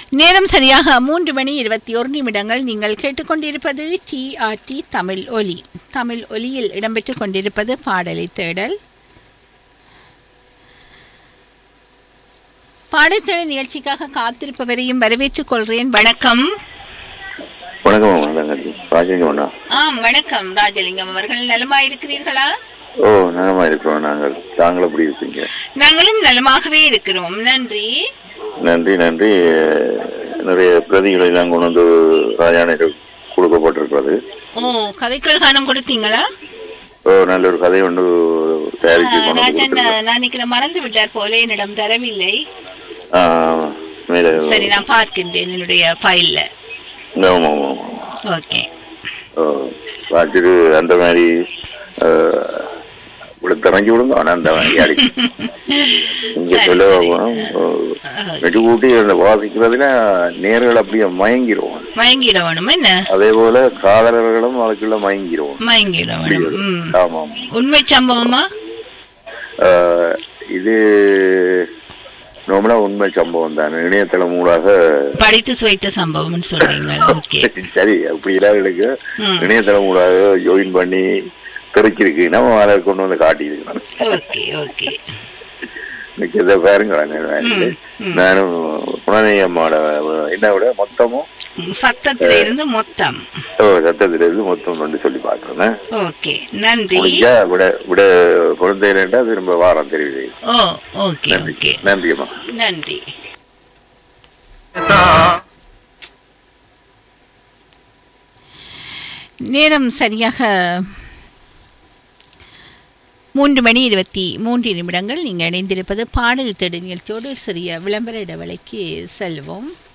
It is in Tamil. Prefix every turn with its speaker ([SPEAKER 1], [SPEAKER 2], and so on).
[SPEAKER 1] நேரம் சரியாக மூன்று மணி இருபத்தி ஒரு நிமிடங்கள் நீங்கள் கேட்டுக்கொண்டிருப்பது டிஆர்டி தமிழ் ஒலி தமிழ் ஒலியில் இடம்பெற்றுக் கொண்டிருப்பது பாடலை தேடல் பாடத்தேடல் நிகழ்ச்சிக்காக காத்திருப்பவரையும் வரவேற்றுக் கொள்கிறேன் வணக்கம்
[SPEAKER 2] வணக்கம் வணக்கம் ராஜலிங்கம் அண்ணா
[SPEAKER 1] ஆம் வணக்கம் ராஜலிங்கம் அவர்கள் நலமா இருக்கிறீர்களா
[SPEAKER 2] ஓ நலமா இருக்கிறோம் நாங்கள் தாங்கள் எப்படி இருப்பீங்க
[SPEAKER 1] நாங்களும் நலமாகவே இருக்கிறோம் நன்றி
[SPEAKER 2] நன்றி நன்றி அஹ், நிறைய பிரதிகளை எல்லாம் கொண்டு வந்து ராஜானிக்கு கொடுக்கப்பட்டிருக்கிறது
[SPEAKER 1] ஓ கதைக்கள் கானம் கொடுத்தீங்களா
[SPEAKER 2] ஓ நல்ல ஒரு கதை ஒன்று தயாரித்து
[SPEAKER 1] ஆ,
[SPEAKER 2] கொண்டு வந்து
[SPEAKER 1] ராஜன்
[SPEAKER 2] கொடுத்திருக்கிறார்.
[SPEAKER 1] நான் நினைக்கிறேன் மறந்து விட்டார் போல என்னிடம் தரவில்லை
[SPEAKER 2] ஆ, மேலே
[SPEAKER 1] சரி நான் பார்க்கின்றேன் என்னுடைய ஃபைல்ல
[SPEAKER 2] ஆமாம் ஆமாம் ஆமாம்
[SPEAKER 1] ஓகே
[SPEAKER 2] ஓ, பார்த்துட்டு அந்த மாதிரி அஹ், இப்படி திறங்கி விடுங்க ஆனால் அந்த மாதிரி அடிச்சு இங்க
[SPEAKER 1] சரி,
[SPEAKER 2] சொல்ல
[SPEAKER 1] சரி.
[SPEAKER 2] வெட்டி கூட்டி அந்த வாசிக்கிறதுல நேர்கள் அப்படியே மயங்கிடுவோம்
[SPEAKER 1] மயங்கிட வேணும் என்ன
[SPEAKER 2] அதே போல காதலர்களும் அதுக்குள்ள மயங்கிடுவோம்
[SPEAKER 1] மயங்கிட வேணும் ம்.
[SPEAKER 2] ஆமாம்
[SPEAKER 1] உண்மை சம்பவமா
[SPEAKER 2] ஆஹ், இது நார்மலா உண்மை சம்பவம் தான் இணையதளம் ஊடாக
[SPEAKER 1] படித்து சுவைத்த சம்பவம்னு சொல்றீங்க ஓகே
[SPEAKER 2] சரி அப்படி இல்லாதவர்களுக்கு
[SPEAKER 1] ம்.
[SPEAKER 2] இணையதளம் ஊடாக ஜாயின் பண்ணி தெரிச்சிருக்கு நம்ம அதை கொண்டு வந்து காட்டியிருக்கணும்
[SPEAKER 1] ஓகே ஓகே
[SPEAKER 2] இன்னைக்கு இதை பாருங்க
[SPEAKER 1] ம், ம்.
[SPEAKER 2] நானும் புனனை அம்மாவோட என்ன விட மொத்தமும்
[SPEAKER 1] சத்தத்துல இருந்து மொத்தம்
[SPEAKER 2] ஓ, சத்தத்துல இருந்து மொத்தம் கொண்டு சொல்லி பார்க்கறேன்
[SPEAKER 1] ஓகே நன்றி
[SPEAKER 2] முடிஞ்சா விட விட குழந்தையிலண்டா திரும்ப வாரம் தெரியுது
[SPEAKER 1] ஓ ஓகே
[SPEAKER 2] நன்றி
[SPEAKER 1] ஓகே
[SPEAKER 2] நன்றி அம்மா
[SPEAKER 1] நன்றி நேரம் சரியாக மூன்று மணி இருபத்தி மூன்று நிமிடங்கள் நீங்கள் இணைந்திருப்பது பாடல் தேடு நிகழ்ச்சியோடு சிறிய விளம்பர இடைவெளிக்கு செல்வோம்